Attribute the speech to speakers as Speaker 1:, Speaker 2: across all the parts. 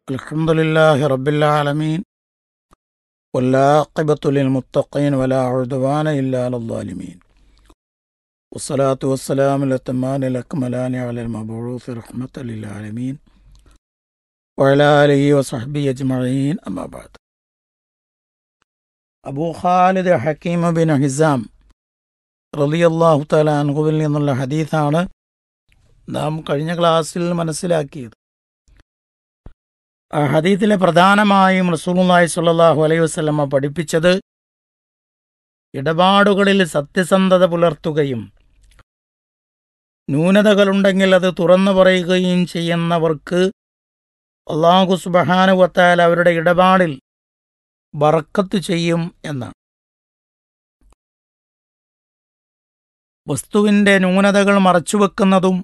Speaker 1: الحمد لله رب العالمين والعاقبة للمتقين ولا عدوان إلا على الظالمين والصلاة والسلام الأتمان الأكملان على المبعوث رحمة للعالمين وعلى آله وصحبه أجمعين أما بعد Abu Khalid Hakeem bin Hizam റളിയല്ലാഹു തആല അൻഹുവിൽ നിന്നുള്ള ഹദീസാണ് നാം കഴിഞ്ഞ ക്ലാസ്സിൽ മനസ്സിലാക്കിയത് ആ ഹദീത്തിലെ പ്രധാനമായും റസൂലുള്ളാഹി സ്വല്ലല്ലാഹു അലൈഹി വസല്ലമ പഠിപ്പിച്ചത് ഇടപാടുകളിൽ സത്യസന്ധത പുലർത്തുകയും ന്യൂനതകളുണ്ടെങ്കിൽ അത് തുറന്നു പറയുകയും ചെയ്യുന്നവർക്ക് അള്ളാഹു സുബഹാനുവത്താൽ അവരുടെ ഇടപാടിൽ ബറക്കത്ത് ചെയ്യും എന്നാണ് വസ്തുവിൻ്റെ ന്യൂനതകൾ മറച്ചുവെക്കുന്നതും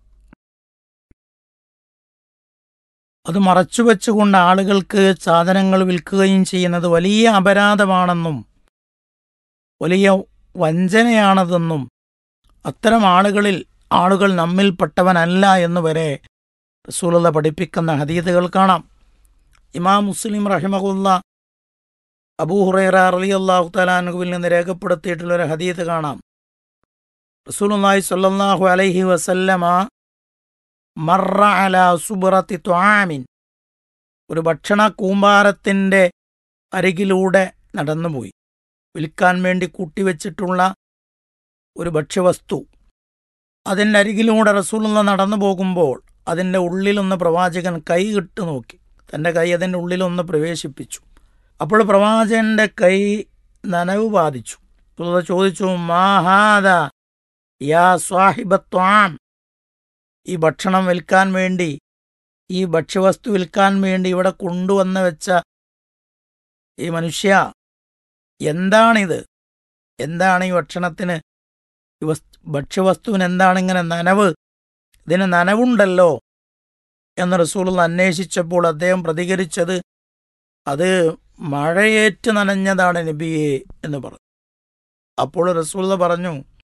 Speaker 1: അത് മറച്ചുവെച്ചുകൊണ്ട് ആളുകൾക്ക് സാധനങ്ങൾ വിൽക്കുകയും ചെയ്യുന്നത് വലിയ അപരാധമാണെന്നും വലിയ വഞ്ചനയാണതെന്നും അത്തരം ആളുകളിൽ ആളുകൾ നമ്മിൽപ്പെട്ടവനല്ല എന്ന് വരെ റസൂലുള്ള പഠിപ്പിക്കുന്ന ഹദീദുകൾ കാണാം ഇമാം മുസ്ലിം റഹിമഹുല്ല അബൂ ഹുറൈറ അലി അള്ളാഹു തലാനുവിൽ നിന്ന് രേഖപ്പെടുത്തിയിട്ടുള്ള ഒരു ഹദീദ് കാണാം റസൂലുള്ളാഹി സ്വല്ലല്ലാഹു അലൈഹി വസല്ലമ മറ അല സുബ്രത്തി ത്വാമിൻ ഒരു ഭക്ഷണ കൂമ്പാരത്തിൻ്റെ അരികിലൂടെ നടന്നുപോയി വിൽക്കാൻ വേണ്ടി കൂട്ടിവെച്ചിട്ടുള്ള ഒരു ഭക്ഷ്യവസ്തു അതിൻ്റെ അരികിലൂടെ റസൂലുള്ള നടന്നു പോകുമ്പോൾ അതിൻ്റെ ഉള്ളിലൊന്ന് പ്രവാചകൻ കൈ ഇട്ട് നോക്കി തൻ്റെ കൈ അതിൻ്റെ ഉള്ളിലൊന്ന് പ്രവേശിപ്പിച്ചു അപ്പോൾ പ്രവാചകന്റെ കൈ നനവ് ബാധിച്ചു റസൂലുള്ള ചോദിച്ചു മാഹാദ യാ സ്വാഹിബത്വാം ഈ ഭക്ഷണം വിൽക്കാൻ വേണ്ടി ഈ ഭക്ഷ്യവസ്തു വിൽക്കാൻ വേണ്ടി ഇവിടെ കൊണ്ടുവന്ന് വെച്ച ഈ മനുഷ്യ എന്താണിത് എന്താണ് ഈ ഭക്ഷണത്തിന് ഈ വസ് ഭക്ഷ്യവസ്തുവിന് എന്താണ് ഇങ്ങനെ നനവ് ഇതിന് നനവുണ്ടല്ലോ എന്ന് റസൂൽ അന്വേഷിച്ചപ്പോൾ അദ്ദേഹം പ്രതികരിച്ചത് അത് മഴയേറ്റ് നനഞ്ഞതാണ് നബിയെ എന്ന് പറഞ്ഞു അപ്പോൾ റസൂൽ പറഞ്ഞു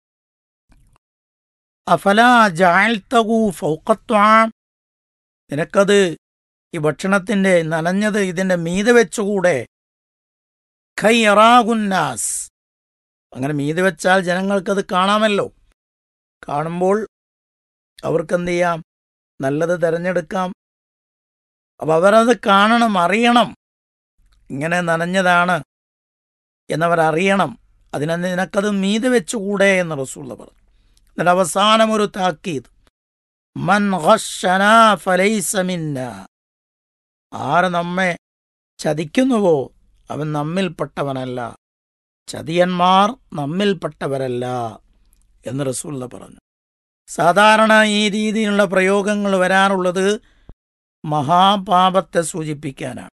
Speaker 1: അഫല ജാൽത്തകു ഫൗക്കത്വാം നിനക്കത് ഈ ഭക്ഷണത്തിന്റെ നനഞ്ഞത് ഇതിന്റെ മീതെ വെച്ചുകൂടെ ഖൈറാകുന്നാസ് അങ്ങനെ മീതെ വെച്ചാൽ ജനങ്ങൾക്കത് കാണാമല്ലോ കാണുമ്പോൾ അവർക്കെന്ത് ചെയ്യാം നല്ലത് തിരഞ്ഞെടുക്കാം അപ്പം അവരത് കാണണം അറിയണം ഇങ്ങനെ നനഞ്ഞതാണ് എന്നവരറിയണം അതിനെ നിനക്കത് മീതെ വെച്ചുകൂടെ എന്ന് റസൂള്ള പറഞ്ഞു എന്നിട്ട് അവസാനം ഒരു താക്കീത് മൻ ഘശ്ശനാ ഫലൈസ മിന്ന ആര് നമ്മെ ചതിക്കുന്നുവോ അവൻ നമ്മിൽപ്പെട്ടവനല്ല ചതിയന്മാർ നമ്മിൽപ്പെട്ടവരല്ല എന്ന് റസൂള്ള പറഞ്ഞു സാധാരണ ഈ രീതിയിലുള്ള പ്രയോഗങ്ങൾ വരാറുള്ളത് മഹാപാപത്തെ സൂചിപ്പിക്കാനാണ്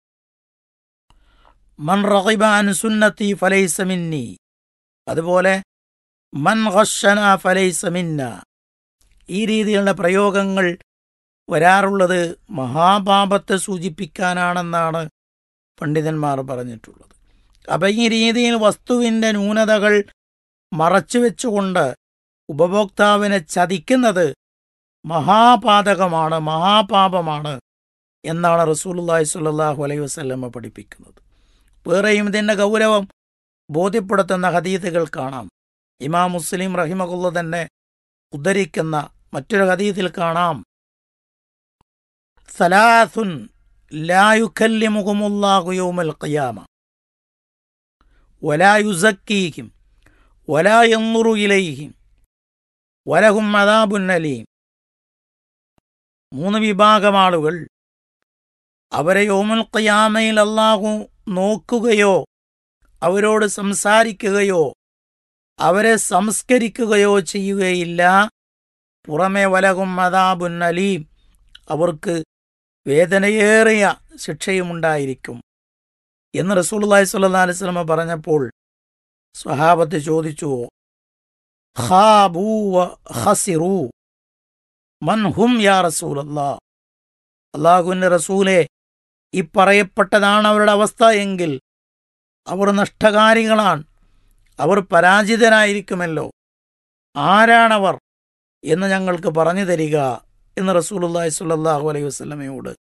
Speaker 1: മൻ റഹിബ സുന്നത്തി ഫലൈസ മിന്നി അതുപോലെ മൻ ഘഷന ഫലൈസ മിന്ന ഈ രീതിയിലുള്ള പ്രയോഗങ്ങൾ വരാറുള്ളത് മഹാപാപത്തെ സൂചിപ്പിക്കാനാണെന്നാണ് പണ്ഡിതന്മാർ പറഞ്ഞിട്ടുള്ളത് അപ്പം ഈ രീതിയിൽ വസ്തുവിൻ്റെ ന്യൂനതകൾ മറച്ചു വെച്ചുകൊണ്ട് ഉപഭോക്താവിനെ ചതിക്കുന്നത് മഹാപാതകമാണ് മഹാപാപമാണ് എന്നാണ് റസൂലുല്ലാഹി സ്വല്ലല്ലാഹു അലൈഹി വസല്ലമ പഠിപ്പിക്കുന്നത് വേറെയും ഇതിൻ്റെ ഗൗരവം ബോധ്യപ്പെടുത്തുന്ന ഹദീത്തുകൾ കാണാം ഇമാം മുസ്ലിം റഹിമകുള്ള തന്നെ ഉദ്ധരിക്കുന്ന മറ്റൊരു ഹദീത്തിൽ കാണാം സലാസുൻ ലായുഖല്ലിമുഖമുല്ലാഹു യൗമൽ ഖിയാമ വലാ യുസക്കീഹിം വലാ യൻദുറു ഇലൈഹിം വലഹും അദാബുൻ അലീം മൂന്ന് വിഭാഗം ആളുകൾ അവരെ യോമുൽ ഖിയാമയിൽ അള്ളാഹു നോക്കുകയോ അവരോട് സംസാരിക്കുകയോ അവരെ സംസ്കരിക്കുകയോ ചെയ്യുകയില്ല പുറമെ വലകും മതാബുൻ അലീം അവർക്ക് വേദനയേറിയ ശിക്ഷയുമുണ്ടായിരിക്കും എന്ന് റസൂലുള്ളാഹി സ്വല്ലല്ലാഹു അലൈഹി വസല്ലമ പറഞ്ഞപ്പോൾ സ്വഹാബത്ത് ചോദിച്ചു ഖാബൂ വ ഖസിറൂ മൻ ഹും യാ റസൂലല്ലാ അള്ളാഹുവിൻ്റെ റസൂലെ ഈ പറയപ്പെട്ടതാണ് അവരുടെ അവസ്ഥ എങ്കിൽ അവർ നഷ്ടകാരികളാണ് അവർ പരാജിതരായിരിക്കുമല്ലോ ആരാണവർ എന്ന് ഞങ്ങൾക്ക് പറഞ്ഞു തരിക എന്ന് റസൂലുള്ളാഹി സ്വല്ലല്ലാഹു അലൈഹി വസല്ലമയോട്